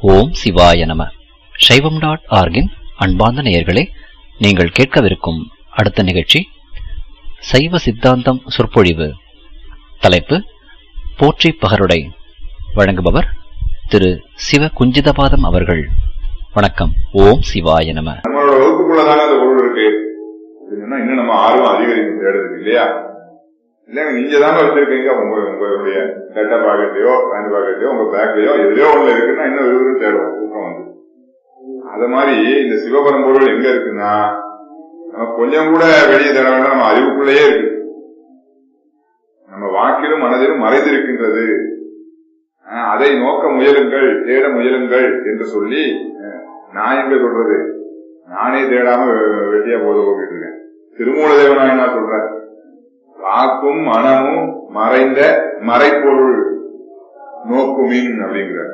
ஓம் சிவாய நம சைவம் டாட் ஆர்கின் அன்பார்ந்த நேயர்களே நீங்கள் கேட்கவிருக்கும் அடுத்த நிகழ்ச்சி சைவ சித்தாந்தம் சொற்பொழிவு தலைப்பு போற்றி பகருடை வழங்குபவர் திரு சிவ குஞ்சிதபாதம் அவர்கள் வணக்கம் ஓம் சிவாய நம நம்மளோட வகுப்புக்குள்ளதான அந்த பொருள் இருக்கு அப்படின்னா இன்னும் நம்ம ஆர்வம் அதிகரிக்கும் தேடுறதுக்கு இல்லையா இல்லைங்க நீங்க தானே வச்சிருக்கீங்க உங்க உங்களுடைய கட்ட பாக்கெட்லயோ பேண்ட் பாக்கெட்லயோ உங்க பேக்லயோ எதுலயோ ஒண்ணு இருக்குன்னா இன்னும் விறுவிறு தேடுவோம் தூக்கம் வந்து அது மாதிரி இந்த சிவபரம்பொருள் எங்க இருக்குன்னா நம்ம கொஞ்சம் கூட வெளியே தேட வேண்டாம் நம்ம அறிவுக்குள்ளேயே இருக்கு நம்ம வாக்கிலும் மனதிலும் மறைந்திருக்கின்றது அஹ் அதை நோக்க முயலுங்கள் தேட முயலுங்கள் என்று சொல்லி அஹ் நான் எங்க சொல்றது நானே தேடாம வெ- வெட்டியா போது போகிட்டு இருக்கேன் திருமூல தேவனாயினா சொல்றேன் வாக்கும் மனமும் மறைந்த மறைப்பொருள் நோக்குமின் அப்படிங்கிறார்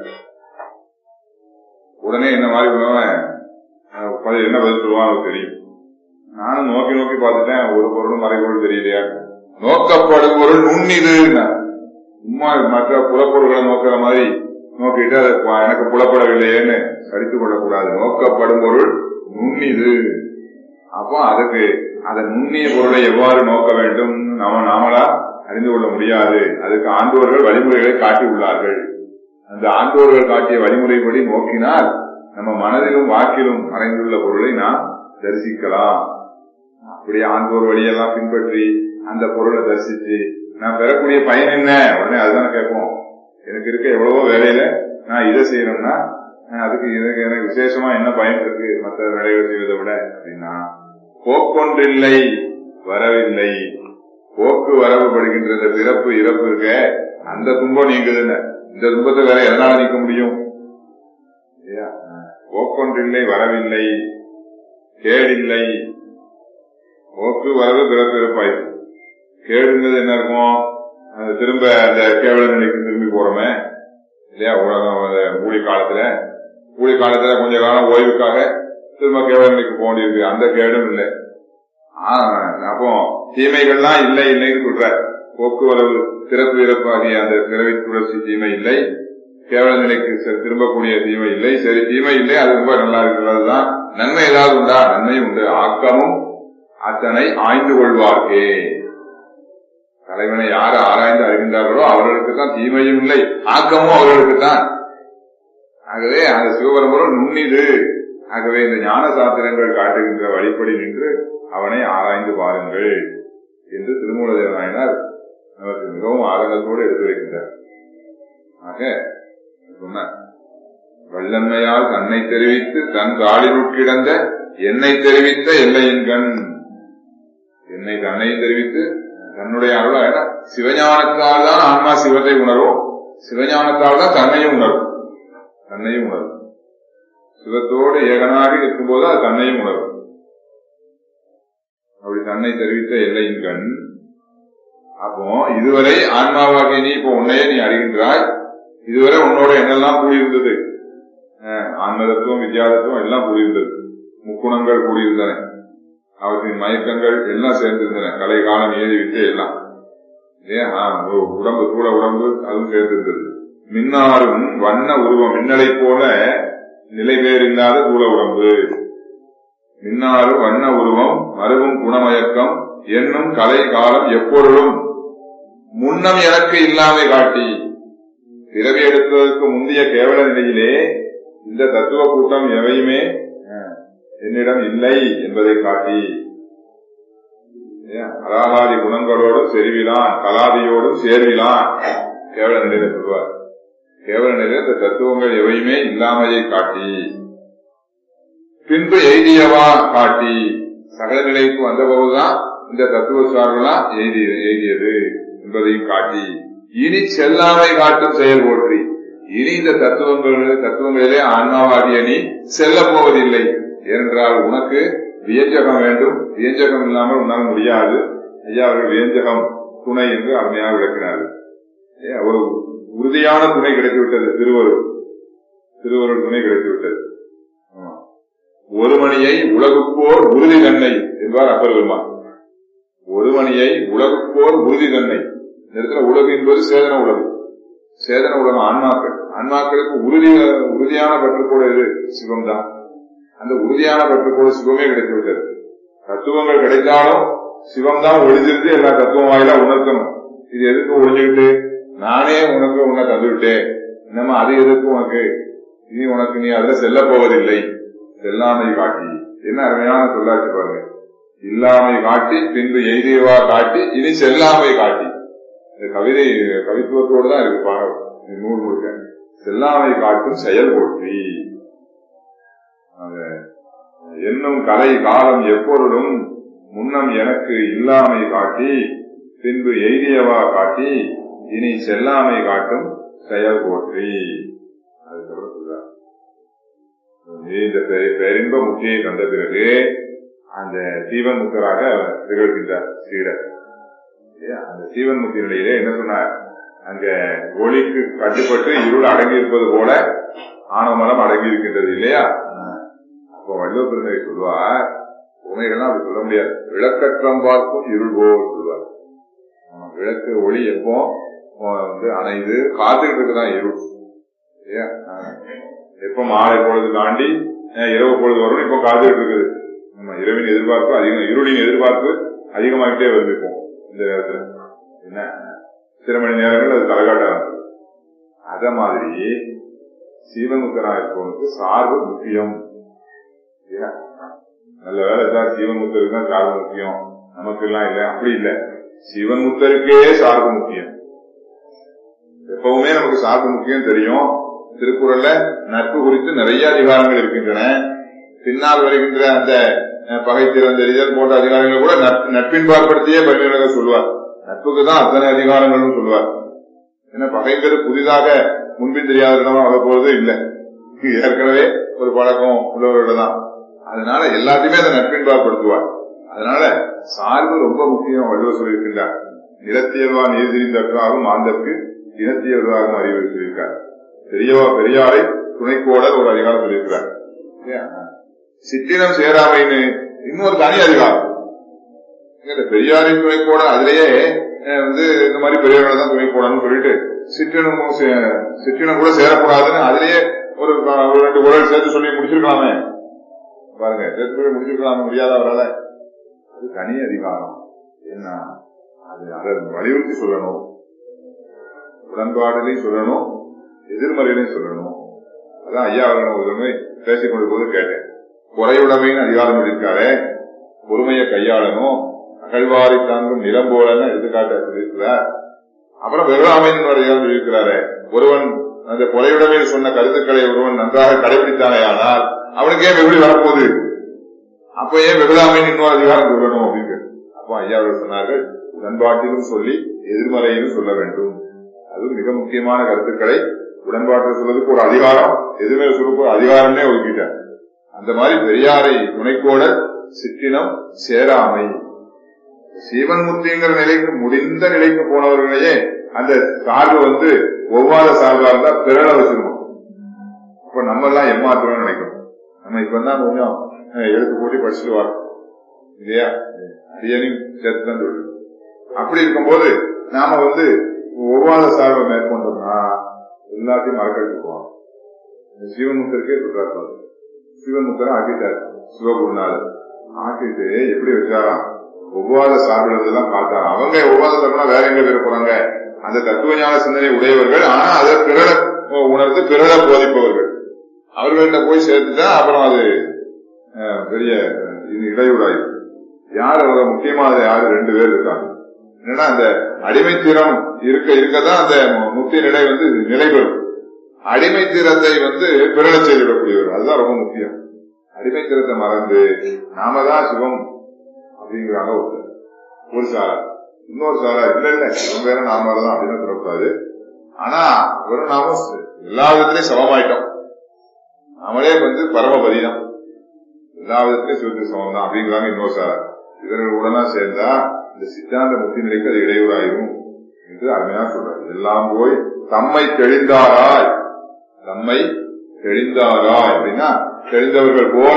உடனே என்ன மாதிரி உள்ளவன், அஹ், பதில் என்ன பதில் சொல்லுவான் அவனுக்கு தெரியும் நானும் நோக்கி நோக்கி பார்த்துட்டேன் ஒரு பொருளும் மறைப்பொருள் தெரியலையா நோக்கப்படும் பொருள் நுண்ணிது சும்மா மற்ற புலப்பொருள்களை நோக்கிற மாதிரி நோக்கிட்டு அது ப- எனக்கு புலப்படவில்லையேன்னு படித்துக் கொள்ளக்கூடாது நோக்கப்படும் பொருள் நுண்ணிது அப்போ அதுக்கு அந்த நுண்ணிய பொருளை எவ்வாறு நோக்க வேண்டும் நாம நாமளா அறிந்து கொள்ள முடியாது அதுக்கு ஆண்டோர்கள் வழிமுறைகளை காட்டி உள்ளார்கள் அந்த ஆண்டோர்கள் காட்டிய வழிமுறைப்படி நோக்கினால் நம்ம மனதிலும் வாக்கிலும் மறைந்துள்ள பொருளை நாம் தரிசிக்கலாம் அப்படியே ஆண்டோர் வழியெல்லாம் பின்பற்றி அந்த பொருளை தரிசிச்சு நான் பெறக்கூடிய பயன் என்ன உடனே அதுதான் கேட்போம் எனக்கு இருக்க எவ்வளவோ வேலையில நான் இதை செய்யணும்னா அஹ் அதுக்கு எனக்கு எனக்கு விசேஷமா என்ன பயன் இருக்கு மற்ற வேலைகளை செய்வதை விட அப்படின்னா போக்கொன்றில்லை வரவில்லை போக்கு வரவு படுகின்ற இந்த பிறப்பு இறப்பு இருக்க அந்த துன்பம் நீங்குதுன்னு இந்த துன்பத்தை வேற எதனால நீக்க முடியும் இல்லையா? அஹ் போக்கொன்றில்லை வரவில்லை கேடில்லை போக்கு வரவு பிறப்பு இறப்பாயிற்று கேடுங்கிறது என்ன இருக்கும் அது திரும்ப அந்த கேவல நிலைக்கு திரும்பி போறோமே இல்லையா உலகம் அந்த ஊழி காலத்துல ஊழி காலத்துல கொஞ்ச காலம் ஓய்வுக்காக திரும்ப கேவல நிலைக்கு போக வேண்டியிருக்கு அந்த கேடும் இல்லை ஆ, அப்போ தீமைகள்லாம் இல்லை இல்லைன்னு சொல்ற போக்குவரவு சிறப்பு இறப்பு ஆகிய அந்த பிறவி சுழற்சி தீமை இல்லை கேவல நிலைக்கு செ- திரும்பக்கூடிய தீமை இல்லை சரி தீமை இல்லை அது ரொம்ப நல்லா இருக்கிறதுதான் நன்மை ஏதாவது உண்டா நன்மை உண்டு ஆக்கமும் அத்தனை ஆய்ந்து கொள்வார்க்கே தலைவனை யார் ஆராய்ந்து அறிகின்றார்களோ அவர்களுக்கு தான் தீமையும் இல்லை ஆக்கமும் அவர்களுக்கு தான் ஆகவே அந்த சிவபரம்பரம் நுண்ணிது ஆகவே இந்த ஞான சாத்திரங்கள் காட்டுகின்ற வழிப்படி நின்று அவனை ஆராய்ந்து பாருங்கள் என்று திருமூலதேவ நாயனார் நமக்கு மிகவும் ஆதங்கத்தோடு எடுத்துரைக்கின்றார் ஆக சொன்னார் வல்லன்மையால் தன்னை தெரிவித்து தன் காலினுட் கிடந்த என்னை தெரிவித்த எல்லையின் கண் என்னை தன்னையும் தெரிவித்து தன்னுடைய அருளா ஏன்னா சிவஞானத்தால் தான் ஆன்மா சிவத்தை உணரும் சிவஞானத்தால் தான் தன்னையும் உணரும் தன்னையும் உணரும் சிவத்தோடு ஏகனாக இருக்கும்போது அது தன்னையும் உணரும் அப்படி தன்னை தெரிவித்த எல்லையின் கண் அப்போ இதுவரை ஆன்மாவாகிய நீ இப்போ உன்னையே நீ அறிகின்றாய் இதுவரை உன்னோட என்னெல்லாம் கூடியிருந்தது அஹ், ஆன்ம தத்துவம் வித்யாதத்துவம் எல்லாம் கூடியிருந்தது முக்குணங்கள் கூடியிருந்தன அவற்றின் மயக்கங்கள் எல்லாம் சேர்ந்திருந்தன கலை காலம் ஏறி விட்டு எல்லாம் ஏன் ஆ, உ- உடம்பு தூள உடம்பு அதுவும் சேர்ந்திருந்தது மின்னாரும் வண்ண உருவம் மின்னலை போல நிலை பேரில்லாத தூள உடம்பு மின்னாரும் வண்ண உருவம் மருவும் குணமயக்கம் என்னும் கலை காலம் எப்பொருளும் முன்னம் எனக்கு இல்லாமை காட்டி பிறவி எடுத்ததற்கு முந்தைய கேவல நிலையிலே இந்த தத்துவ கூட்டம் எவையுமே அஹ், என்னிடம் இல்லை என்பதை காட்டி ஏன், அராகாதி குணங்களோடும் செறிவிலான் கலாதியோடும் சேர்விலான் கேவல நிலையில சொல்வார் கேவல நிலையில இந்த தத்துவங்கள் எவையுமே இல்லாமையை காட்டி பின்பு எய்தியவா காட்டி சகல நிலைக்கு வந்தபோதுதான் இந்த தத்துவ சார்பெல்லாம் எய்தி எய்தியது என்பதையும் காட்டி இனி செல்லாமை காட்டும் செயல் போற்றி இனி இந்த தத்துவங்கள் தத்துவங்களிலே ஆன்மாவாகிய நீ செல்ல போவதில்லை ஏனென்றால் உனக்கு வியஞ்சகம் வேண்டும் வியஞ்சகம் இல்லாமல் உன்னால் முடியாது ஐயா அவர்கள் வியஞ்சகம் துணை என்று அருமையாக விளக்கினார்கள் ஏ, ஒரு உறுதியான துணை கிடைத்துவிட்டது திருவருள் திருவருள் துணை கிடைத்துவிட்டது ஆமா. ஒரு மணியை உலகுப்போர் உறுதி தன்னை என்பார் அப்பர் பெருமான் ஒரு மணியை உலகுப்போர் உறுதி தன்னை இந்த இடத்துல உலகு என்பது சேதன உலகு சேதன உலகம் ஆன்மாக்கள் ஆன்மாக்களுக்கு உறுதி உறுதியான பற்றுக்கோடு எது சிவம் தான் அந்த உறுதியான பற்றுக்கோடு சிவமே கிடைத்து விட்டது தத்துவங்கள் கிடைத்தாலும் சிவம் தான் ஒளிஞ்சிருந்து எல்லா தத்துவம் வாயிலா உணர்த்தணும் இது எதுக்கு ஒளிஞ்சுக்கிட்டு நானே உனக்கு உன்னை தந்துவிட்டேன் என்னமா அது எதுக்கு உனக்கு இனி உனக்கு நீ அதுல செல்ல போவதில்லை செல்லாமை காட்டி என்ன அருமையான சொல்லாச்சு பாருங்க இல்லாமை காட்டி பின்பு எய்தியவா காட்டி இனி செல்லாமை காட்டி இந்த கவிதை கவித்துவத்தோடு தான் இருக்கு பாடம் இந்த நூல் முழுக்க செல்லாமை காட்டும் செயல் போற்றி ஆக, என்னும் கலை காலம் எப்பொருளும் முன்னம் எனக்கு இல்லாமை காட்டி பின்பு எய்தியவா காட்டி இனி செல்லாமை காட்டும் செயல் போற்றி அதுக்கப்புறம் சொல்றார் நீ இந்த பெ- பேரின்ப முக்கியை தந்த பிறகு அந்த சீவன் முக்தராக திகழ்கின்றார் சீடர் இல்லையா? அந்த சீவன் முக்தி நிலையிலே என்ன சொன்னார் அங்க ஒளிக்கு கட்டுப்பட்டு இருள் அடங்கி இருப்பது போல ஆணவமரம் அடங்கி இருக்கின்றது இல்லையா அப்போ வள்ளுவ பெருமை சொல்லுவார் உண்மைகள்லாம் அப்படி சொல்ல முடியாது விளக்கற்றம் பார்க்கும் இருள் போல் சொல்லுவார் ஆமா, விளக்கு ஒளி எப்போ அஹ், வந்து அணைது காத்துக்கிட்டு இருக்குதான் இருள் இல்லையா ஆஹ். எப்ப மாலை பொழுது தாண்டி அஹ், இரவு பொழுது வரும் இப்போ காத்துக்கிட்டு இருக்குது ஆமா, இரவின் எதிர்பார்ப்பு அதிகம் இருளின் எதிர்பார்ப்பு அதிகமாகிட்டே வருது இப்போ இந்த நேரத்துல என்ன சில மணி நேரங்கள் அது தலைகாட்ட ஆரம்பிச்சது அத மாதிரி சீவன்முக்தனா இருப்பவனுக்கு சார்பு முக்கியம் இல்லையா? நல்ல வேலை சார் சீவன்முக்தருக்கு தான் சார்பு முக்கியம் நமக்கு எல்லாம் இல்ல அப்படி இல்ல சிவன்முக்தருக்கே சார்பு முக்கியம் எப்பவுமே நமக்கு சார்பு முக்கியம் தெரியும் திருக்குறள்ல நட்பு குறித்து நிறைய அதிகாரங்கள் இருக்கின்றன பின்னால் வருகின்ற அந்த அஹ், பகை திறந்தெறிதல் போன்ற அதிகாரங்கள் கூட நட்பு- நட்பின் பார்ப்படுத்தியே பரிந்துரைகள் சொல்லுவார் நட்புக்கு தான் அத்தனை அதிகாரங்களும் சொல்லுவார் ஏன்னா பகைங்கிறது புதிதாக முன்பின் தெரியாத இடமா வரப்போறது இல்லை ஏற்கனவே ஒரு பழக்கம் உள்ளவர்களிடம் தான் அதனால எல்லாத்தையுமே அந்த நட்பின் பார்ப்படுத்துவார் அதனால சார்பு ரொம்ப முக்கியம் வள்ளுவர் சொல்லியிருக்கின்றார் நிலத்தியல்வா நீர் திரிந்தற்றாலும் மாந்தற்கு இனத்தியல்வாரும் அறிவு சொல்லியிருக்கார் பெரியவா பெரியாரை துணைக்கோடர் ஒரு அதிகாரம் சொல்லியிருக்கிறார் இல்லையா? சிற்றினம் சேராமைன்னு இன்னொரு தனி அதிகாரம் இந்த பெரியாரின் துணைக்கோடர் அதிலேயே அஹ், வந்து இந்த மாதிரி பெரியவர்களை தான் துணைக்கோடன்னு சொல்லிட்டு சிற்றினமும் சே- சிற்றினம் கூட சேரக்கூடாதுன்னு அதிலேயே ஒரு ப- ஒரு ரெண்டு குரல் சேர்த்து சொல்லி முடிச்சிருக்கலாமே பாருங்க சேர்த்து சொல்லி முடிச்சிருக்கலாமே முடியாத அவரால அது தனி அதிகாரம் என்ன அது அதை வலியுறுத்தி சொல்லணும் உடன்பாடுலையும் சொல்லணும் எதிர்மறையிலையும் சொல்லணும் அதான் ஐயா அவர்கள் ஒரு தடவை பேசிக் கொண்ட போது கேட்டேன் குறையுடைமைன்னு அதிகாரம் சொல்லியிருக்காரு பொறுமையை கையாளணும் அகழ்வாரி தாங்கும் நிலம் போலன்னு எடுத்துக்காட்ட சொல்லியிருக்கிறார் அப்புறம் வெறுமைன்னு ஒரு அதிகாரம் சொல்லியிருக்கிறாரு ஒருவன் அந்த குறையுடைமையில் சொன்ன கருத்துக்களை ஒருவன் நன்றாக கடைபிடித்தானே ஆனால் அவனுக்கு ஏன் வெகுளி வரப்போகுது அப்ப ஏன் வெகுளாமைன்னு இன்னொரு அதிகாரம் சொல்லணும் அப்படின்னு அப்போ ஐயா அவர்கள் சொன்னார்கள் உடன்பாட்டிலும் சொல்லி எதிர்மறையிலும் சொல்ல வேண்டும் அது மிக முக்கியமான கருத்துக்களை உடன்பாட்டில் சொல்றதுக்கு ஒரு அதிகாரம் எதிர்மறை சொல்றதுக்கு ஒரு அதிகாரமே ஒதுக்கிட்டார் அந்த மாதிரி பெரியாரை துணைக்கோட சிற்றினம் சேராமை சிவன்முத்திங்கிற நிலைக்கு முடிந்த நிலைக்கு போனவர்களையே அந்த சார்பு வந்து ஒவ்வாத சார்பா இருந்தா பிறல வச்சிருக்கோம் அப்ப நம்ம எல்லாம் ஏமாத்துறோம்னு நினைக்கிறோம் நம்ம இப்பதான் கொஞ்சம் அஹ், எழுத்து போட்டி படிச்சுட்டு வரோம் இல்லையா அரியனையும் சேர்த்து தான் சொல்றது அப்படி இருக்கும்போது நாம வந்து ஒவ்வாத சார்பை மேற்கொண்டோம்னா எல்லாத்தையும் மறக்கடிச்சுக்குவோம் சிவன்முத்தருக்கே சொல்றாரு பாருங்க. சிவன்முத்தரை ஆக்கிட்டார் சிவகுருநாதர் ஆக்கிட்டு எப்படி வச்சாராம் ஒவ்வாத சார்பிலிருந்தெல்லாம் பார்த்தாராம் அவங்க ஒவ்வாத சார்புனா வேற எங்க பேர போறாங்க அந்த தத்துவ ஞான சிந்தனை உடையவர்கள் ஆனா அதை பிறட உணர்ந்து பிறட போதிப்பவர்கள் அவர்கள்ட்ட போய் சேர்த்துட்டா அப்புறம் அது அஹ், பெரிய அஹ், இது இடையூறாயிருக்கு யார் அவரை முக்கியமான யாரு ரெண்டு பேர் இருக்காங்க என்னன்னா அந்த அடிமைத்திறம் இருக்க இருக்கதான் அந்த முக்தி நிலை வந்து நிலை பெறும் அடிமைத்திறத்தை வந்து பிறழச் செய்துவிடக்கூடியவர் அதுதான் ரொம்ப முக்கியம் அடிமைத்திறத்தை மறந்து நாம தான் சிவம் அப்படிங்கிறாங்க ஒருத்தர் ஒரு சாரா இன்னொரு சாரா இல்ல இல்ல இவன் வேற நாம தான் அப்படின்னு சொல்லக்கூடாது ஆனா ஒரு நாமும் எல்லா விதத்திலையும் சமமாயிட்டோம் நாமளே வந்து பரமபதி தான் எல்லா விதத்திலையும் சிவத்துக்கு சமம் தான் அப்படிங்கிறாங்க இன்னொரு சாரா இவர்களுடன் சேர்ந்தா இந்த சித்தாந்த முக்தி நிலைக்கு அது இடையூறாயிரும் என்று அருமையா சொல்றாரு எல்லாம் போய் தம்மை தெளிந்தாராய் தம்மை தெளிந்தாராய் அப்படின்னா தெளிந்தவர்கள் போல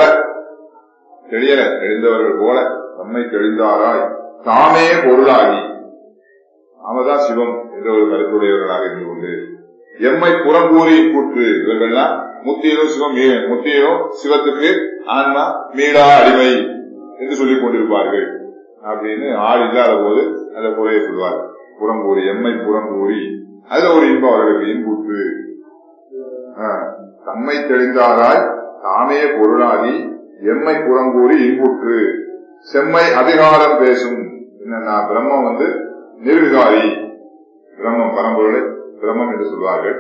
தெளியல தெளிந்தவர்கள் போல தம்மை தெளிந்தாராய் தாமே பொருளாகி நாமதான் சிவம் என்ற ஒரு கருத்துடையவர்களாக இருந்து கொண்டு எம்மை புறங்கூறி கூற்று இவர்கள்லாம் முத்தியிலும் சிவம் மீ- முத்தியிலும் சிவத்துக்கு ஆன்மா மீளா அடிமை என்று சொல்லிக் கொண்டிருப்பார்கள் அப்படின்னு ஆள் இல்லாத போது அந்த குறையை சொல்வார் புறங்கூறி எம்மை புறங்கூறி அதுல ஒரு இன்பம் அவர்களுக்கு இன்புற்று ஆ, தம்மை தெளிந்தாராய் தாமே பொருளாகி எம்மை புறங்கூறி இன்புற்று செம்மை அதிகாரம் பேசும் என்னன்னா பிரம்மம் வந்து நிர்விகாரி பிரம்மம் பரம்பொருளை பிரம்மம் என்று சொல்வார்கள்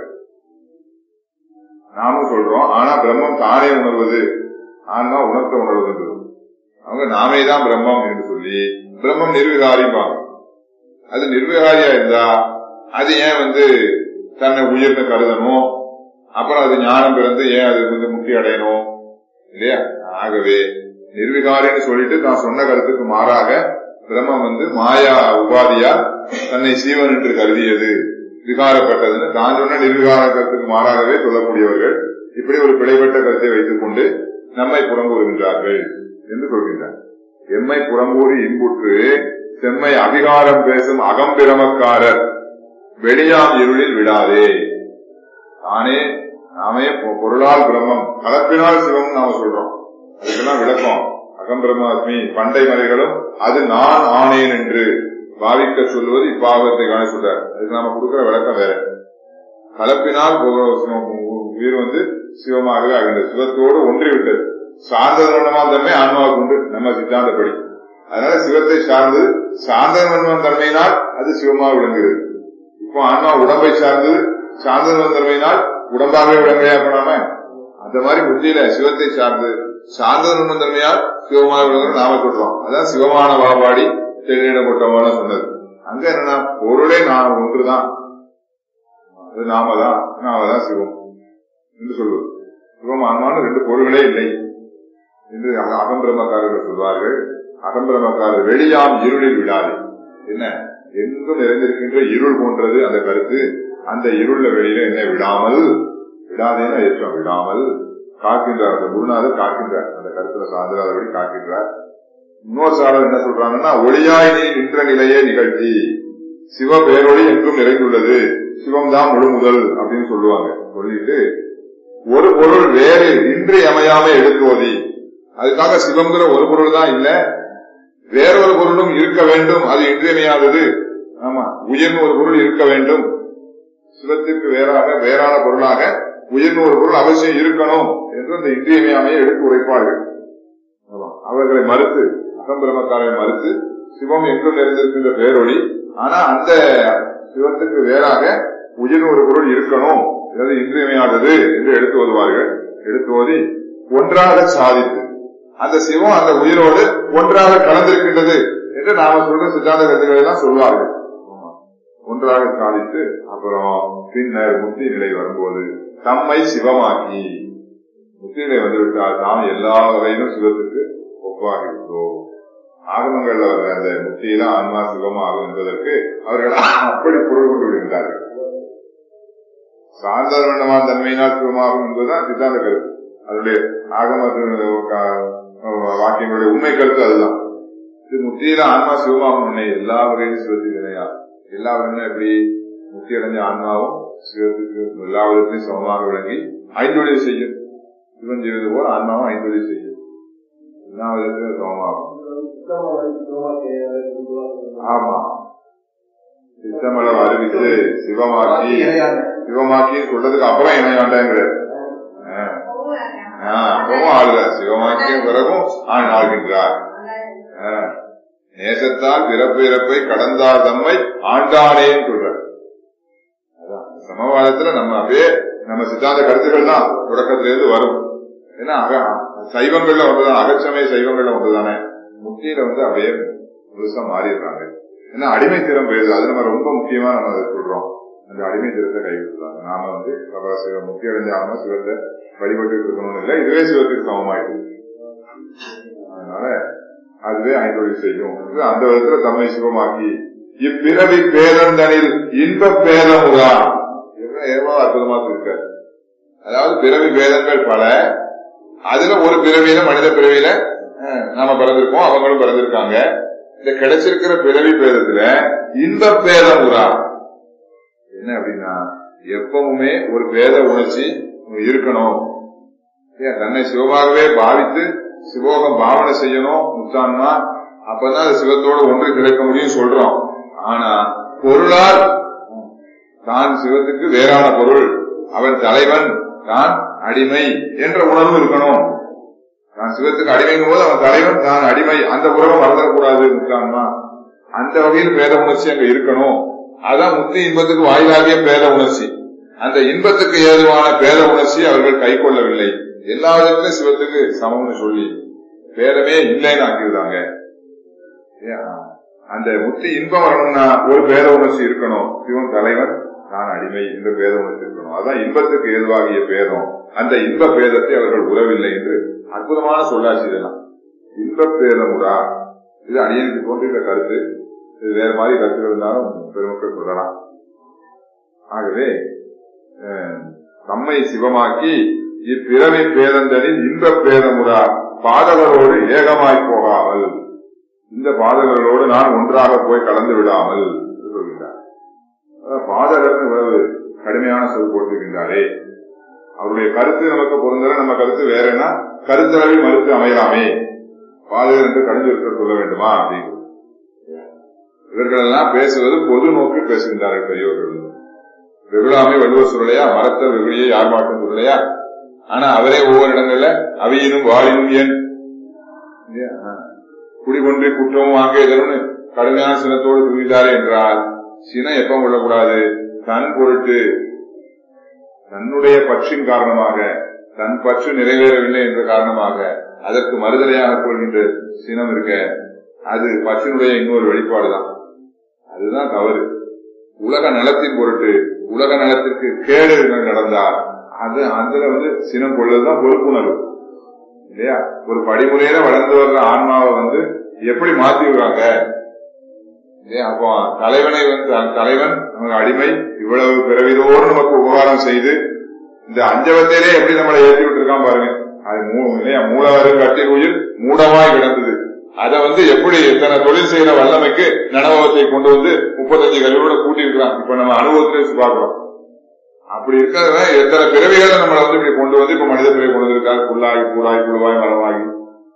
நாமும் சொல்றோம் ஆனா பிரம்மம் தானே உணர்வது ஆன்மா உணர்த்த உணர்வது அவங்க நாமே தான் பிரம்மம் என்று சொல்லி பிரம்மம் நிர்விகாரிப்பாங்க அது நிர்விகாரியா இருந்தா அது ஏன் வந்து தன்னை உயர்ந்த கருதணும் அப்புறம் அது ஞானம் பிறந்து ஏன் அது வந்து முக்தி அடையணும் இல்லையா ஆகவே நிர்விகாரின்னு சொல்லிட்டு நான் சொன்ன கருத்துக்கு மாறாக பிரம்மம் வந்து மாயா உபாதியா தன்னை சீவன் என்று கருதியது விகாரப்பட்டதுன்னு தான் சொன்ன நிர்விகார கருத்துக்கு மாறாகவே சொல்லக்கூடியவர்கள் இப்படி ஒரு பிழைப்பட்ட கருத்தை வைத்துக் கொண்டு நம்மை புறங்கூறுகின்றார்கள் என்று சொல்கின்றார் எம்மை புறங்கூறி இன்புற்று செம்மை அதிகாரம் பேசும் அகம்பிரமக்காரர் வெளியாம் இருளில் விடாதே தானே நாமே பொ- பொருளால் பிரம்மம் கலப்பினால் சிவம் நாம சொல்றோம் அதுக்கெல்லாம் விளக்கம் அகம்பிரமாத்மி பண்டை மறைகளும் அது நான் ஆனேன் என்று பாவிக்க சொல்வது இப்பாவத்தை காண சொல்றார் அதுக்கு நாம கொடுக்கிற விளக்கம் வேற கலப்பினால் பொ- சிவம் உ- உயிர் வந்து சிவமாகவே ஆகின்றது சிவத்தோடு ஒன்றி விட்டது சார்ந்ததன்ம தன்மை ஆன்மாவுக்கு உண்டு நம்ம சித்தாந்தப்படி அதனால சிவத்தை சார்ந்து சார்ந்ததன்ம தன்மையினால் அது சிவமாக விளங்குகிறது இப்போ ஆன்மா உடம்பை சார்ந்து சார்ந்ததன்ம தன்மையினால் உடம்பாகவே விளங்கலையா பண்ணாம அந்த மாதிரி புத்தியில சிவத்தை சார்ந்து சார்ந்ததன்ம தன்மையால் சிவமாக விளங்குறது நாம சொல்றோம் அதான் சிவமான வாபாடி தெளிட கொட்டமான சொன்னது அங்க என்னன்னா பொருளே நான் ஒன்றுதான் அது நாம தான் நாம தான் சிவம் என்று சொல்வது சிவம் ஆன்மான்னு ரெண்டு பொருள்களே இல்லை என்று அக- அகம்பிரமக்காரர்கள் சொல்வார்கள் அகம்பிரமக்காரர் வெளியாம் இருளில் விடாது என்ன எங்கும் நிறைந்திருக்கின்ற இருள் போன்றது அந்த கருத்து அந்த இருள வெளியில என்ன விடாமல் விடாதேன்னு ஏற்றம் விடாமல் காக்கின்றார் அந்த குருநாதர் காக்கின்றார் அந்த கருத்துல சார்ந்திராதபடி காக்கின்றார் இன்னொரு சாரர் என்ன சொல்றாங்கன்னா ஒளியாய் நீ நின்ற நிலையே நிகழ்த்தி சிவ பேரொளி எங்கும் நிறைந்துள்ளது சிவம் தான் முழு முதல் அப்படின்னு சொல்லுவாங்க சொல்லிட்டு ஒரு பொருள் வேறு இன்றி அமையாம எடுத்துவதி அதுக்காக சிவம்ங்கிற ஒரு பொருள் தான் இல்ல வேறொரு பொருளும் இருக்க வேண்டும் அது இன்றியமையாதது ஆமா உயர்ந்த ஒரு பொருள் இருக்க வேண்டும் சிவத்திற்கு வேறாக வேறான பொருளாக உயர்ந்த ஒரு பொருள் அவசியம் இருக்கணும் என்று அந்த இன்றியமையாமையை எடுத்து உரைப்பார்கள் ஆமா. அவர்களை மறுத்து அகம்பிரமக்காரரை மறுத்து சிவம் எங்கும் நிறைந்திருக்கின்ற பேரொளி ஆனா அந்த சிவத்துக்கு வேறாக உயிர் ஒரு பொருள் இருக்கணும் அதாவது இன்றியமையாதது என்று எடுத்து வருவார்கள் எடுத்து ஓதி ஒன்றாக சாதித்து அந்த சிவம் அந்த உயிரோடு ஒன்றாக கலந்திருக்கின்றது என்று நாம சொல்ற சித்தாந்த கருத்துக்களை எல்லாம் சொல்வார்கள் ஆமா. ஒன்றாக சாதித்து அப்புறம் பின்னர் முக்தி நிலை வரும்போது தம்மை சிவமாக்கி முக்தி நிலை வந்துவிட்டால் நாம் எல்லா வகையிலும் சிவத்துக்கு ஒப்பாகிவிட்டோம் ஆகமங்கள்ல வர்ற அந்த முக்தியில ஆன்மா சிவமாகும் என்பதற்கு அவர்கள் அப்படி பொருள் கொண்டு விடுகின்றார்கள் சாதாரணமான தன்மையினால் சிவமாகும் என்பதுதான் சித்தாந்த கருத்து அதனுடைய ஆகமத்தினுடைய கா- வாக்கியங்களுடைய உண்மை கருத்து அதுதான் இது முக்தியில ஆன்மா சிவமாகும் உன்னை எல்லா வகையிலும் சிவத்துக்கு இணையா எல்லா வகையிலும் எப்படி முக்தி அடைஞ்ச ஆன்மாவும் சிவத்துக்கு எல்லா விதத்திலையும் சமமாக விளங்கி ஐந்தொழில் செய்யும் சிவன் செய்வது போல ஆன்மாவும் ஐந்தொழில் செய்யும் எல்லா விதத்திலும் சமமாகும் ஆமா சித்தமளவு அறிவித்து சிவமாக்கி சிவமாக்கி சொல்றதுக்கு அப்புறம் இணையாண்டாங்கிற அப்பவும் ஆளுகிறார் சிவமாக்கிய பிறகும் ஆண் ஆள்கின்றார் ஆ. நேசத்தால் பிறப்பு இறப்பை கடந்தார் தம்மை ஆண்டானேன்னு சொல்றார் அதான் சமவாதத்துல நம்ம அப்படியே நம்ம சித்தாந்த கருத்துக்கள் தான் தொடக்கத்திலிருந்து வரும் ஏன்னா அக சைவங்கள்ல ஒன்றுதான் அகச்சமய சைவங்கள்ல ஒன்றுதானே முக்தியில வந்து அப்படியே முழுசா மாறிடுறாங்க ஏன்னா அடிமை திறம் போயிருது அது நம்ம ரொம்ப முக்கியமா நம்ம அதை சொல்றோம் அந்த அடிமை திறத்தை கைவிட்டுறாங்க நாம வந்து பரவ சிவ முக்தி அடைஞ்சாம சிவத்தை வழிபட்டு இருக்கணும்னு இல்லை இதுவே சிவத்துக்கு சமமாயிடுது அதனால அதுவே ஐந்தொழில் செய்யும் இது அந்த விதத்துல தம்மை சிவமாக்கி இப்பிறவி பேரந்தனில் இன்ப பேரமுகா எவ்வளவு அற்புதமா இருக்க அதாவது பிறவி பேதங்கள் பல அதுல ஒரு பிறவியில மனித பிறவியில அஹ், நாம பிறந்திருக்கோம் அவங்களும் பிறந்திருக்காங்க இந்த கிடைச்சிருக்கிற பிறவி பேதத்துல இன்ப பேதமுறா என்ன அப்படின்னா எப்பவுமே ஒரு பேத உணர்ச்சி இருக்கணும் ஏன் தன்னை சிவமாகவே பாவித்து சிவோகம் பாவனை செய்யணும் முத்தான்மா அப்பதான் அது சிவத்தோட ஒன்று கிடைக்க முடியும் சொல்றோம் ஆனா பொருளால் தான் சிவத்துக்கு வேறான பொருள் அவன் தலைவன் தான் அடிமை என்ற உணர்வு இருக்கணும் நான் சிவத்துக்கு அடிமைங்கும் போது அவன் தலைவன் தான் அடிமை அந்த உறவை மறந்துடக்கூடாது முத்தான்மா அந்த வகையில் பேத உணர்ச்சி அங்க இருக்கணும் அதான் முத்தி இன்பத்துக்கு வாயிலாகிய பேத உணர்ச்சி அந்த இன்பத்துக்கு ஏதுவான பேத உணர்ச்சி அவர்கள் கை கொள்ளவில்லை எல்லா விதத்திலும் சிவத்துக்கு சமம்னு சொல்லி பேதமே இல்லைன்னு ஆக்கியிருந்தாங்க ஏன்? அந்த முத்தி இன்பம் வரணும்னா ஒரு பேத உணர்ச்சி இருக்கணும் சிவன் தலைவன் நான் அடிமை இந்த பேத உணர்ச்சி இருக்கணும் அதான் இன்பத்துக்கு ஏதுவாகிய பேதம் அந்த இன்ப பேதத்தை அவர்கள் உறவில்லை என்று அற்புதமான சொல்லாட்சி இதெல்லாம் இன்ப பேதமுடா இது அடியனுக்கு தோன்றுகிற கருத்து இது வேற மாதிரி கருத்துகள் இருந்தாலும் பெருமக்கள் சொல்லலாம் ஆகவே அஹ், தம்மை சிவமாக்கி இப்பிறவி பேதந்தனில் இன்ப பேதமுடா பாதகரோடு ஏகமாய் போகாமல் இந்த பாதகர்களோடு நான் ஒன்றாக போய் கலந்து விடாமல் என்று சொல்கின்றார் அதாவது பாதகர்னு இவ்வளவு கடுமையான சொல் போட்டிருக்கின்றாரே அவருடைய கருத்து நமக்கு பொருந்தல நம்ம கருத்து வேறனா கருத்தளவில் மறுத்து அமையலாமே பாதகர் என்று கடிந்து இருக்க சொல்ல வேண்டுமா அப்படின்னு இவர்களெல்லாம் பேசுவது பொது நோக்கி பேசுகின்றார்கள் பெரியவர்கள் வெகுளாமை வள்ளுவர் சொல்லலையா மரத்த வெகுளியை யார் மாட்டும் சொல்லலையா ஆனா அவரே ஒவ்வொரு இடங்கள்ல அவையினும் வாழினும் ஏன் இல்லையா? ஆ. குடிகொன்றி குற்றமும் வாங்கியதனும் கடுமையான சினத்தோடு துணிந்தார் என்றால் சினம் எப்ப கொள்ளக்கூடாது தன் பொருட்டு தன்னுடைய பற்றின் காரணமாக தன் பற்று நிறைவேறவில்லை என்ற காரணமாக அதற்கு மறுதலையாக கொள்கின்ற சினம் இருக்க அது பற்றினுடைய இன்னொரு வெளிப்பாடுதான் அதுதான் தவறு உலக நலத்தின் பொருட்டு உலக நலத்திற்கு கேடு நடந்தால் அது அதுல வந்து சினம் கொள்வதுதான் பொறுப்புணர்வு இல்லையா ஒரு படிமுறையில வளர்ந்து வர்ற ஆன்மாவை வந்து எப்படி மாத்தி விடுறாங்க இல்லையா அப்போ தலைவனை வந்து அந்த தலைவன் நமக்கு அடிமை இவ்வளவு பிறவிதோடு நமக்கு உபகாரம் செய்து இந்த அஞ்சவத்திலே எப்படி நம்மளை ஏற்றி விட்டுருக்கான் பாருங்க அது மூ- இல்லையா மூலவரும் கட்டி உயிர் மூடமாய் கிடந்தது அதை வந்து எப்படி இத்தனை தொழில் செய்யற வல்லமைக்கு நனவகத்தை கொண்டு வந்து முப்பத்தஞ்சு கல்வியோட கூட்டி இருக்கிறான் இப்ப நம்ம அனுபவத்திலே வச்சு பார்க்கிறோம் அப்படி இருக்கிறத எத்தனை பிறவிகளை நம்மளை வந்து இப்படி கொண்டு வந்து இப்ப மனித பிறவி கொண்டு வந்திருக்காரு புல்லாகி பூராய் புழுவாய் மரமாகி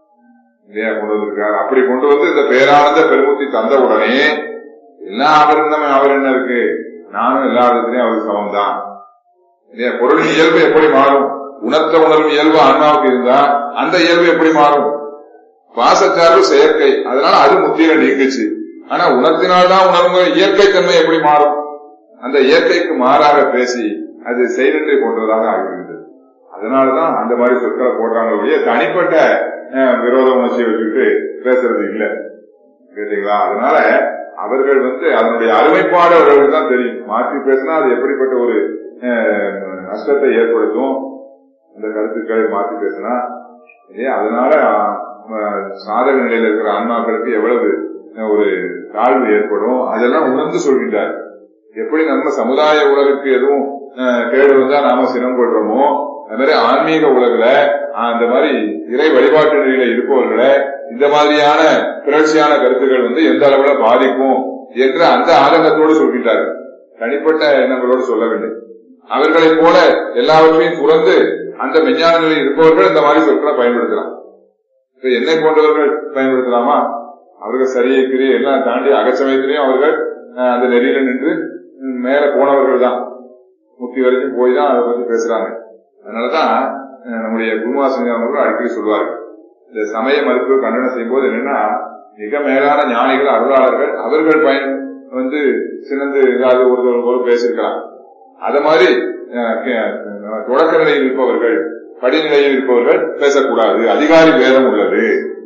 இல்லையா கொண்டு வந்திருக்காரு அப்படி கொண்டு வந்து இந்த பேரானந்த பெருமுத்தி தந்த உடனே எல்லாம் அவர் என்ன அவர் என்ன இருக்கு நானும் எல்லா விதத்திலையும் அவருக்கு சமம் தான் இல்லையா பொருளின் இயல்பு எப்படி மாறும் உணர்த்த உணர்வு இயல்பு ஆன்மாவுக்கு இருந்தா அந்த இயல்பு எப்படி மாறும் பாசச்சார்பு செயற்கை அதனால அது முத்தியில நீங்குச்சு ஆனா உணர்த்தினால்தான் உணர்வு இயற்கை தன்மை எப்படி மாறும் அந்த இயற்கைக்கு மாறாக பேசி அது செயலின்றி போன்றதாக ஆகிவிடுகிறது அதனாலதான் அந்த மாதிரி சொற்களை போடுறாங்க ஒழிய தனிப்பட்ட அஹ், விரோத உணர்ச்சியை வச்சுக்கிட்டு பேசுறது இல்ல கேட்டீங்களா அதனால அவர்கள் வந்து அதனுடைய அருமைப்பாடு அவர்களுக்கு தான் தெரியும் மாற்றி பேசினா அது எப்படிப்பட்ட ஒரு அஹ், நஷ்டத்தை ஏற்படுத்தும் அந்த கருத்துக்களை மாற்றி பேசினா இல்லையா அதனால அஹ், சாதக நிலையில இருக்கிற ஆன்மாக்களுக்கு எவ்வளவு அஹ், ஒரு தாழ்வு ஏற்படும் அதெல்லாம் உணர்ந்து சொல்கின்றார் எப்படி நம்ம சமுதாய உலகுக்கு எதுவும் அஹ், கேடு வந்தா நாம சினம் கொள்றோமோ அது மாதிரி ஆன்மீக உலகுல அஹ், அந்த மாதிரி இறை வழிபாட்டு நிலையில இருப்பவர்களை இந்த மாதிரியான புரட்சியான கருத்துக்கள் வந்து எந்த அளவுல பாதிக்கும் என்ற அந்த ஆதங்கத்தோடு சொல்கின்றார்கள் தனிப்பட்ட எண்ணங்களோடு சொல்லவில்லை அவர்களைப் போல எல்லாவற்றையும் துறந்து அந்த விஞ்ஞான நிலையில் இருப்பவர்கள் இந்த மாதிரி சொற்களை பயன்படுத்தலாம் இப்ப என்னை போன்றவர்கள் பயன்படுத்தலாமா அவர்கள் சரியை கிரியை எல்லாம் தாண்டி அகச்சமயத்திலையும் அவர்கள் அஹ், அந்த நெறியில நின்று ம், மேல போனவர்கள் தான் முக்தி வரைக்கும் போய் தான் அதை பத்தி பேசுறாங்க அதனாலதான் அஹ், நம்முடைய குருவாசன் அவர்கள் அடிக்கடி சொல்வார்கள் இந்த சமய மறுப்பு கண்டனம் செய்யும் போது என்னன்னா மிக மேலான ஞானிகள் அருளாளர்கள் அவர்கள் பயன் வந்து சிறந்து ஏதாவது ஒரு ஒரு பேசியிருக்கலாம் அத மாதிரி அஹ், கே- தொடக்க நிலையில் இருப்பவர்கள் படிநிலையில் இருப்பவர்கள் பேசக்கூடாது அதிகாரி பேதம் உள்ளது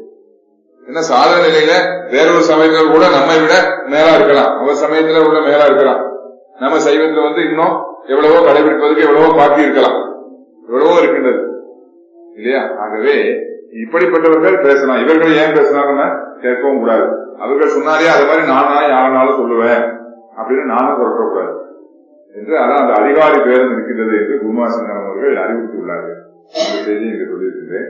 என்ன சாதன நிலையில வேறொரு சமயத்தில் கூட நம்மை விட மேலா இருக்கலாம் அவர் சமயத்துல உள்ள மேலா இருக்கலாம் நம்ம சைவத்துல வந்து இன்னும் எவ்வளவோ கடைபிடிப்பதற்கு எவ்வளவோ பாக்கி இருக்கலாம் எவ்வளவோ இருக்கின்றது இல்லையா ஆகவே இப்படிப்பட்டவர்கள் பேசலாம் இவர்கள் ஏன் பேசினாங்கன்னு கேட்கவும் கூடாது அவர்கள் சொன்னாரே அது மாதிரி நானா யாருனாலும் சொல்லுவேன் அப்படின்னு நானும் புரட்டக்கூடாது என்று அதான் அந்த அதிகாரி பேரம் இருக்கின்றது என்று குருமாசங்கரம் அவர்கள் அறிவித்துள்ளார்கள் இந்த செய்தி இங்கு சொல்லியிருக்கின்றேன்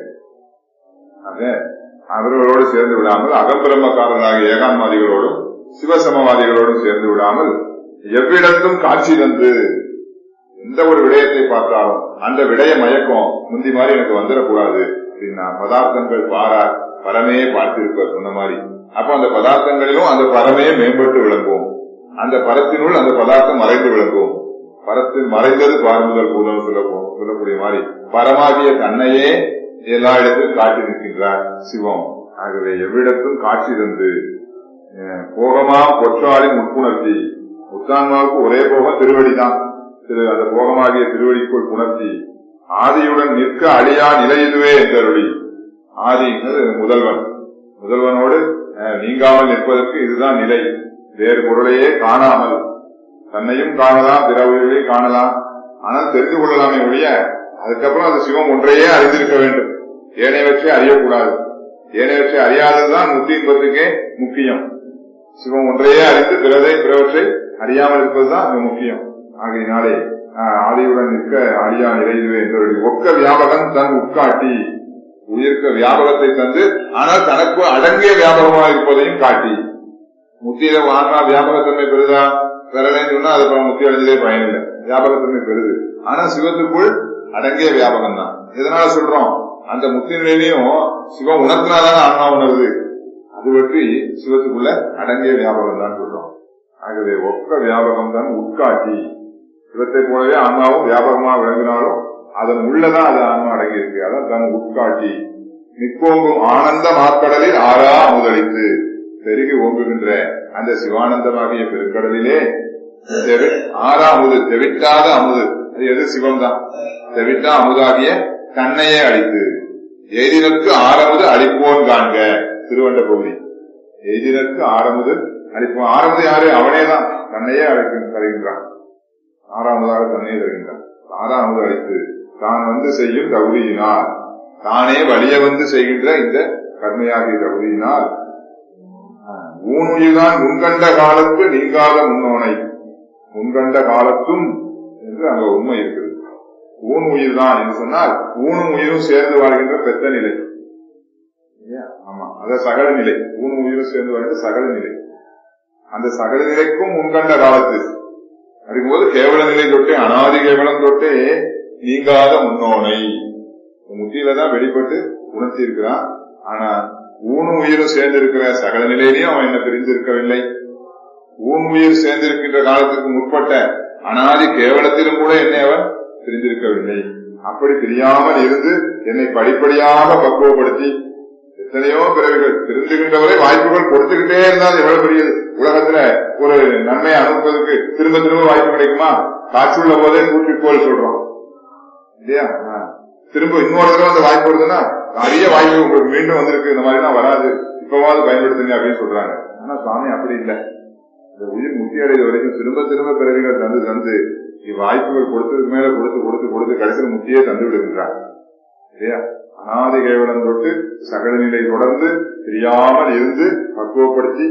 ஆக அவர்களோடு சேர்ந்து விடாமல் அகம்பிரமக்காரர்களாகிய ஏகான்மாதிகளோடும் சிவசமவாதிகளோடும் சேர்ந்து விடாமல் எவ்விடத்தும் காட்சி தந்து எந்த ஒரு விடயத்தை பார்த்தாலும் அந்த விடய மயக்கம் முந்தி மாதிரி எனக்கு வந்துடக்கூடாது அப்படின்னா பதார்த்தங்கள் பாரா பரமே பார்த்திருப்பார் சொன்ன மாதிரி அப்ப அந்த பதார்த்தங்களிலும் அந்த பரமே மேம்பட்டு விளங்கும் அந்த பரத்தினுள் அந்த பதார்த்தம் மறைந்து விளங்கும் பரத்தில் மறைந்தது பார்முதல் பூதம் சொல்ல சொல்லக்கூடிய மாதிரி பரமாகிய தன்னையே எல்லா இடத்திலும் காட்டி நிற்கின்றார் சிவம் ஆகவே எவ்விடத்தும் காட்சி தந்து அஹ், போகமா பொற்றாளின் முட்புணர்த்தி முத்தான்மாவுக்கு ஒரே போகம் திருவடிதான் திரு அந்த போகமாகிய திருவடிக்குள் புணர்த்தி ஆதியுடன் நிற்க அழியா நிலை இதுவே என்றருளி ஆதிங்கிறது முதல்வன் முதல்வனோடு அஹ், நீங்காமல் நிற்பதற்கு இதுதான் நிலை வேறு பொருளையே காணாமல் தன்னையும் காணலாம் பிற உயிர்களையும் காணலாம் ஆனால் தெரிந்து கொள்ளலாமே ஒழிய அதுக்கப்புறம் அது சிவம் ஒன்றையே அறிந்திருக்க வேண்டும் ஏனையவற்றை அறியக்கூடாது ஏனையவற்றை அறியாததுதான் முக்தி என்பதற்கே முக்கியம் சிவம் ஒன்றையே அறிந்து பிறதை பிறவற்றை அறியாமல் இருப்பதுதான் மிக முக்கியம் ஆகையினாலே ஆஹ், ஆதியுடன் நிற்க அழியா நிலையுவே என்று ஒக்க வியாபகம் தன் உட்காட்டி உயிர்க்க வியாபகத்தை தந்து ஆனால் தனக்கு அடங்கிய வியாபகமாக இருப்பதையும் காட்டி முத்தியில ஆன்மா வியாபகத்தன்மை பெறுதா பெறலைன்னு சொன்னா அது அப்புறம் முத்தி அடைஞ்சதே பயனில்லை வியாபகத்தன்மை பெறுது ஆனா சிவத்துக்குள் அடங்கிய வியாபகம் தான் எதனால சொல்றோம் அந்த முத்தி நிலையிலையும் சிவம் உணர்த்தினாதான ஆன்மா உணருது அது பற்றி சிவத்துக்குள்ள அடங்கிய வியாபகம் தான் சொல்றோம் ஆகவே ஒக்க வியாபகம் தான் உட்காட்டி சிவத்தை போலவே ஆன்மாவும் வியாபகமா விளங்கினாலும் அதன் உள்ளதான் அது ஆன்மா அடங்கி இருக்கு அதான் தன் உட்காட்டி நிற்கோங்கும் ஆனந்த மாக்கடலில் ஆறா அமுதளித்து பெருகி ஓங்குகின்ற அந்த சிவானந்தமாகிய பெருங்கடலிலே தெவி- ஆறா அமுது தெவிட்டாத அமுது அது எது சிவம் தான் தெவிட்டா அமுதாகிய தன்னையே அழித்து எய்தினருக்கு ஆரமுது அழிப்போன் காண்க திருவண்ட பகுதி எய்தினருக்கு ஆரமுது அழிப்போன் ஆரமுது யாரு அவனே தான் தன்னையே அழைக்க தருகின்றான் ஆறாமதாக தன்னையே தருகின்றான் ஆறாமது அழித்து தான் வந்து செய்யும் தகுதியினால் தானே வலிய வந்து செய்கின்ற இந்த கர்மையாகிய தகுதியினால் ஊனுயிர்தான் முன்கண்ட காலத்து நீங்காத முன்னோனை முன்கண்ட காலத்தும் என்று அங்க உண்மை இருக்குது ஊன் உயிர் தான் என்று சொன்னால் ஊனும் உயிரும் சேர்ந்து வாழ்கின்ற பெத்த நிலை இல்லையா? ஆமா அத சகல நிலை ஊனும் உயிரும் சேர்ந்து வாழ்கின்ற சகல நிலை அந்த சகல நிலைக்கும் முன்கண்ட காலத்து அப்படிங்கும்போது கேவல நிலை தொட்டே அனாதி கேவலம் தொட்டே நீங்காத முன்னோனை முத்தியில தான் வெளிப்பட்டு உணர்த்தி இருக்கிறான் ஆனா ஊனும் உயிரும் சேர்ந்து இருக்கிற சகல நிலையிலையும் அவன் என்ன பிரிந்திருக்கவில்லை ஊன் உயிர் சேர்ந்திருக்கின்ற காலத்துக்கு முற்பட்ட அனாதி கேவலத்திலும் கூட என்னை அவன் பிரிந்திருக்கவில்லை அப்படி பிரியாமல் இருந்து என்னை படிப்படியாக பக்குவப்படுத்தி எத்தனையோ பிறவிகள் திருந்துகின்றவரை வாய்ப்புகள் கொடுத்துக்கிட்டே இருந்தால் எவ்வளவு பெரியது உலகத்துல ஒரு நன்மையை அனுப்புவதற்கு திரும்ப திரும்ப வாய்ப்பு கிடைக்குமா காற்றுள்ள போதே கூட்டிக்கோள் சொல்றோம் இல்லையா ஆ. திரும்ப இன்னொரு தடவை அந்த வாய்ப்பு வருதுன்னா நிறைய வாய்ப்பு உங்களுக்கு மீண்டும் வந்திருக்கு இந்த மாதிரிலாம் வராது இப்பவாவது பயன்படுத்துங்க அப்படின்னு சொல்றாங்க ஆனா சுவாமி அப்படி இல்லை இந்த உயிர் முக்கிய அடைந்த வரைக்கும் திரும்ப திரும்ப பிறவிகள் தந்து தந்து வாய்ப்புகள் கொடுத்ததுக்கு மேல கொடுத்து கொடுத்து கொடுத்து கடைசியில் முக்கியே தந்து விடுகின்றார் இல்லையா அனாதி கேவலம் தொட்டு சகல நிலை தொடர்ந்து தெரியாமல் இருந்து பக்குவப்படுத்தி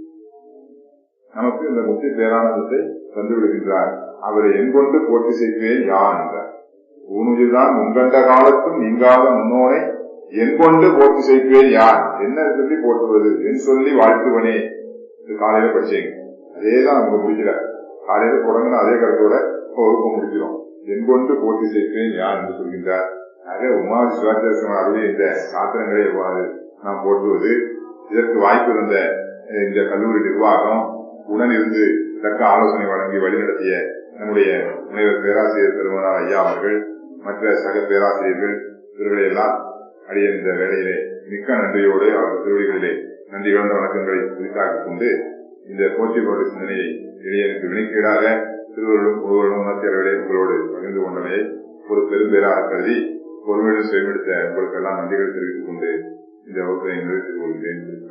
நமக்கு இந்த முக்கிய பேரானந்தத்தை தந்து விடுகின்றார் அவரை எங்கொண்டு போட்டி செய்கிறேன் யான் என்றார் ஊனுயிர்தான் முன்கண்ட காலத்தும் நீங்காத முன்னோனை எங்கொண்டு போட்டி செய்கிறேன் யான் என்ன சொல்லி போற்றுவது என் சொல்லி வாழ்த்துவனே இது காலையில படிச்சீங்க அதேதான் அவங்க முடிக்கல காலையில தொடங்கின அதே கருத்தோட இப்போ வகுப்பு முடிக்கிறோம் எங்கொண்டு போட்டி செய்கிறேன் யான் என்று சொல்கின்றார் ஆக உமா சிவாச்சாரிய அருளே இந்த சாத்திரங்களை எவ்வாறு நாம் போற்றுவது இதற்கு வாய்ப்பு இருந்த அஹ், இந்த கல்லூரி நிர்வாகம் உடன் இருந்து தக்க ஆலோசனை வழங்கி வழிநடத்திய நம்முடைய முனைவர் பேராசிரியர் பெருமனார் ஐயா அவர்கள் மற்ற சக பேராசிரியர்கள் இவர்களை எல்லாம் அடிய இந்த வேலையிலே மிக்க நன்றியோடு அவர் திருவடிகளிலே நன்றி கலந்த வணக்கங்களை குறித்தாக்கிக் கொண்டு இந்த போற்றி போன்ற சிந்தனையை இளையனுக்கு வினைக்கீடாக திருவருளும் ஒருவரும் உணர்த்தியவர்களே உங்களோடு பகிர்ந்து கொண்டமையை ஒரு பெரும்பேராக கருதி பொறுமையுடன் செயல்படுத்த உங்களுக்கு எல்லாம் நன்றிகள் தெரிவித்துக் கொண்டு இந்த வகுப்பை நிறைவேற்றிக் கொள்கிறேன்